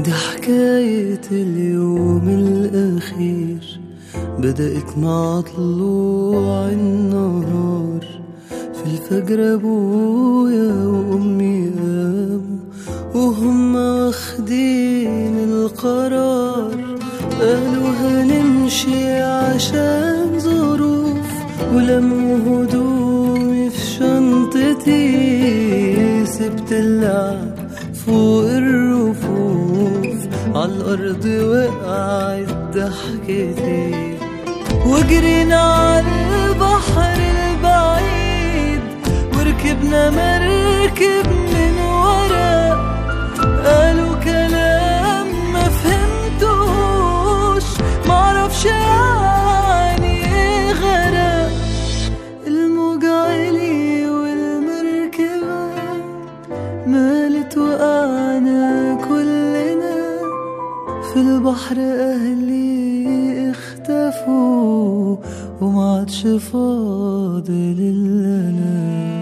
دي حكاية اليوم الأخير بدأت مع طلوع النهار في الفجر أبويا وأمي قاموا وهم واخدين القرار قالوا هنمشي عشان ظروف ولموا هدومي في شنطتي سبت اللعب فوق الرفوف عالأرض وقعت ضحكتي وجرينا عالبحر البعيد وركبنا مركب من ورا قالوا كلام ما فهمتوش معرفش يعني ايه غرق الموج عالي والمركبة مالت وقعنا كلنا في البحر أهلي اختفوا وما عادش فاضل إلا أنا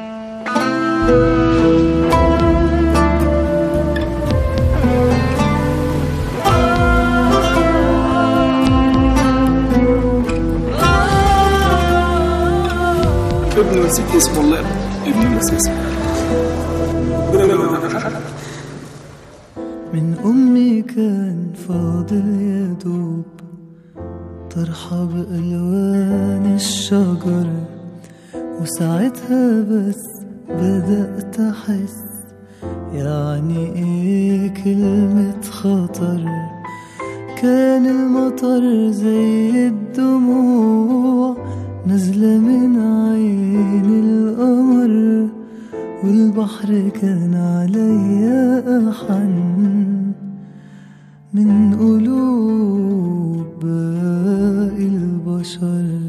ابن نسيت اسمه والله ابن نسيت اسمه من أمي كان فاضل يا دوب طرحة بألوان الشجر وساعتها بس بدأت أحس يعني إيه كلمة خطر كان المطر زي الدموع نازلة من عين القمر والبحر كان عليا أحن من قلوب باقي البشر